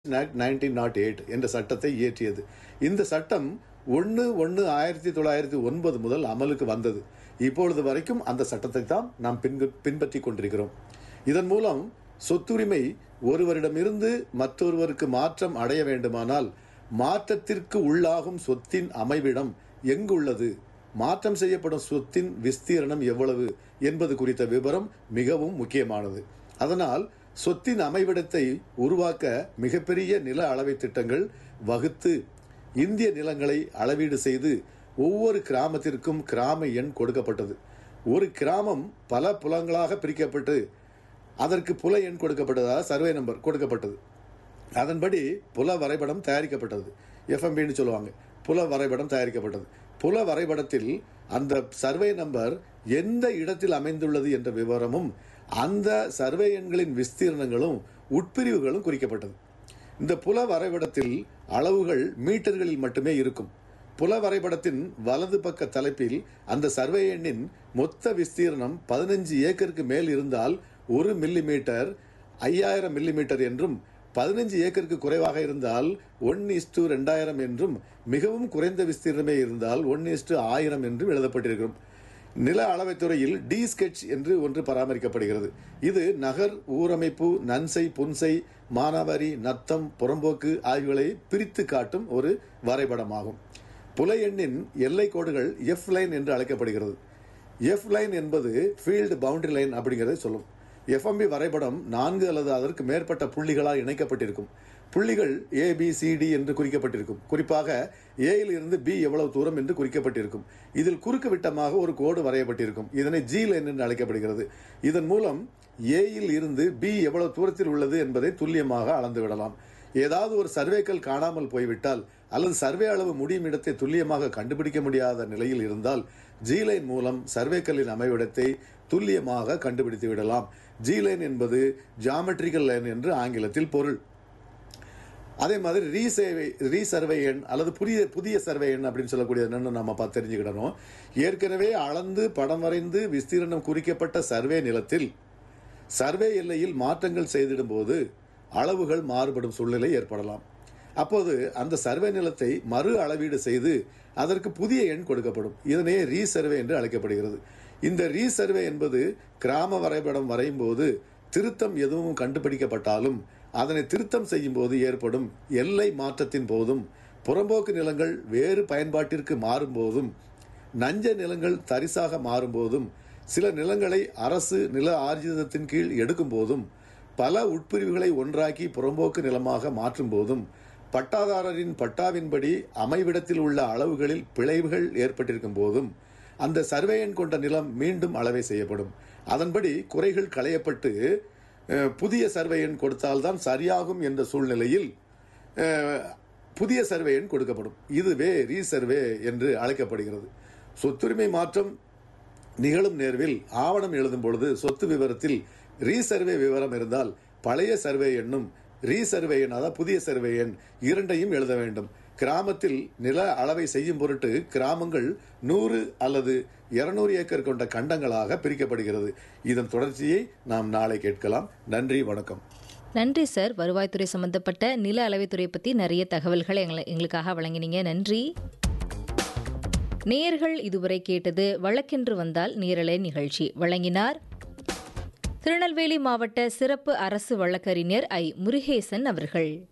act nineteen nought eight என்ற சட்டத்தை இயற்றியது இந்த சட்டம் ஒன்று ஒன்று ஆயிரத்தி தொள்ளாயிரத்தி ஒன்பது முதல் அமலுக்கு வந்தது இப்பொழுது வரைக்கும் அந்த சட்டத்தை தான் நாம் பின்ப பின்பற்றி கொண்டிருக்கிறோம் இதன் மூலம் சொத்துரிமை ஒருவரிடமிருந்து மற்றொருவருக்கு மாற்றம் அடைய வேண்டுமானால் மாற்றத்திற்கு உள்ளாகும் சொத்தின் அமைவிடம் எங்குள்ளது மாற்றம் செய்யப்படும் சொத்தின் விஸ்தீரணம் எவ்வளவு என்பது குறித்த விவரம் மிகவும் முக்கியமானது அதனால் சொத்தின் அமைவிடத்தை உருவாக்க மிகப்பெரிய நில அளவை திட்டங்கள் வகுத்து இந்திய நிலங்களை அளவீடு செய்து ஒவ்வொரு கிராமத்திற்கும் கிராம எண் கொடுக்கப்பட்டது ஒரு கிராமம் பல புலங்களாக பிரிக்கப்பட்டு அதற்கு புல எண் கொடுக்கப்பட்டதாக சர்வே நம்பர் கொடுக்கப்பட்டது அதன்படி புல வரைபடம் தயாரிக்கப்பட்டது எஃப்எம்பின்னு சொல்லுவாங்க புல வரைபடம் தயாரிக்கப்பட்டது புல வரைபடத்தில் அந்த சர்வே நம்பர் எந்த இடத்தில் அமைந்துள்ளது என்ற விவரமும் அந்த சர்வே எண்களின் விஸ்தீர்ணங்களும் உட்பிரிவுகளும் குறிக்கப்பட்டது இந்த புல வரைபடத்தில் அளவுகள் மீட்டர்களில் மட்டுமே இருக்கும் புல வரைபடத்தின் வலது பக்க தலைப்பில் அந்த சர்வே எண்ணின் மொத்த விஸ்தீர்ணம் பதினஞ்சு ஏக்கருக்கு மேல் இருந்தால் ஒரு மில்லி மீட்டர் ஐயாயிரம் மில்லி மீட்டர் என்றும் பதினஞ்சு ஏக்கருக்கு குறைவாக இருந்தால் ஒன் இஸ்டு ரெண்டாயிரம் என்றும் மிகவும் குறைந்த விஸ்தீர்ணமே இருந்தால் ஒன் இஸ்டு ஆயிரம் என்றும் எழுதப்பட்டிருக்கும் நில அளவைத்துறையில் டி ஸ்கெட்ச் என்று ஒன்று பராமரிக்கப்படுகிறது இது நகர் ஊரமைப்பு நன்சை புன்சை மானாவாரி நத்தம் புறம்போக்கு ஆகியவை பிரித்து காட்டும் ஒரு வரைபடமாகும் புல எண்ணின் எல்லை கோடுகள் எஃப் லைன் என்று அழைக்கப்படுகிறது எஃப் லைன் என்பது ஃபீல்டு பவுண்டரி லைன் அப்படிங்கிறதை சொல்லும் எஃப்எம்பி வரைபடம் நான்கு அல்லது அதற்கு மேற்பட்ட புள்ளிகளால் இணைக்கப்பட்டிருக்கும் புள்ளிகள் ஏ பி சி டி என்று குறிக்கப்பட்டிருக்கும் குறிப்பாக ஏயில் இருந்து பி எவ்வளவு தூரம் என்று குறிக்கப்பட்டிருக்கும் இதில் குறுக்கு விட்டமாக ஒரு கோடு வரையப்பட்டிருக்கும் இதனை ஜி லைன் என்று அழைக்கப்படுகிறது இதன் மூலம் ஏயில் இருந்து பி எவ்வளவு தூரத்தில் உள்ளது என்பதை துல்லியமாக அளந்து விடலாம் ஏதாவது ஒரு சர்வேக்கள் காணாமல் போய்விட்டால் அல்லது சர்வே அளவு முடியும் இடத்தை துல்லியமாக கண்டுபிடிக்க முடியாத நிலையில் இருந்தால் ஜி லைன் மூலம் சர்வேக்கல்லின் அமைவிடத்தை துல்லியமாக கண்டுபிடித்து விடலாம் ஜி லைன் என்பது ஜாமெட்ரிக்கல் லைன் என்று ஆங்கிலத்தில் பொருள் அதே மாதிரி ரீசேவை ரீசர்வே எண் அல்லது புதிய புதிய சர்வே எண் அப்படின்னு சொல்லக்கூடிய என்னன்னு நம்ம பார்த்து தெரிஞ்சுக்கிடணும் ஏற்கனவே அளந்து படம் வரைந்து விஸ்தீரணம் குறிக்கப்பட்ட சர்வே நிலத்தில் சர்வே எல்லையில் மாற்றங்கள் செய்திடும் போது அளவுகள் மாறுபடும் சூழ்நிலை ஏற்படலாம் அப்போது அந்த சர்வே நிலத்தை மறு அளவீடு செய்து அதற்கு புதிய எண் கொடுக்கப்படும் இதனே ரீசர்வே என்று அழைக்கப்படுகிறது இந்த ரீசர்வே என்பது கிராம வரைபடம் வரையும் போது திருத்தம் எதுவும் கண்டுபிடிக்கப்பட்டாலும் அதனை திருத்தம் செய்யும் போது ஏற்படும் எல்லை மாற்றத்தின் போதும் புறம்போக்கு நிலங்கள் வேறு பயன்பாட்டிற்கு மாறும் போதும் நஞ்ச நிலங்கள் தரிசாக மாறும் போதும் சில நிலங்களை அரசு நில ஆர்ஜிதத்தின் கீழ் எடுக்கும் போதும் பல உட்பிரிவுகளை ஒன்றாக்கி புறம்போக்கு நிலமாக மாற்றும் போதும் பட்டாதாரரின் பட்டாவின்படி அமைவிடத்தில் உள்ள அளவுகளில் பிழைவுகள் ஏற்பட்டிருக்கும் போதும் அந்த சர்வே எண் கொண்ட நிலம் மீண்டும் அளவை செய்யப்படும் அதன்படி குறைகள் களையப்பட்டு புதிய சர்வே எண் கொடுத்தால்தான் சரியாகும் என்ற சூழ்நிலையில் புதிய சர்வே எண் கொடுக்கப்படும் இதுவே ரீசர்வே என்று அழைக்கப்படுகிறது சொத்துரிமை மாற்றம் நிகழும் நேர்வில் ஆவணம் எழுதும் பொழுது சொத்து விவரத்தில் ரீசர்வே விவரம் இருந்தால் பழைய சர்வே எண்ணும் ரீசர்வே எண் அதாவது புதிய சர்வே எண் இரண்டையும் எழுத வேண்டும் கிராமத்தில் நில அளவை செய்யும் பொருட்டு கிராமங்கள் நூறு அல்லது இருநூறு ஏக்கர் கொண்ட கண்டங்களாக பிரிக்கப்படுகிறது இதன் தொடர்ச்சியை நாம் நாளை கேட்கலாம் நன்றி வணக்கம் நன்றி சார் வருவாய்த்துறை சம்பந்தப்பட்ட நில அளவைத்துறை பற்றி நிறைய தகவல்களை எங்களை எங்களுக்காக வழங்கினீங்க நன்றி நேர்கள் இதுவரை கேட்டது வழக்கென்று வந்தால் நேரலை நிகழ்ச்சி வழங்கினார் திருநெல்வேலி மாவட்ட சிறப்பு அரசு வழக்கறிஞர் ஐ முருகேசன் அவர்கள்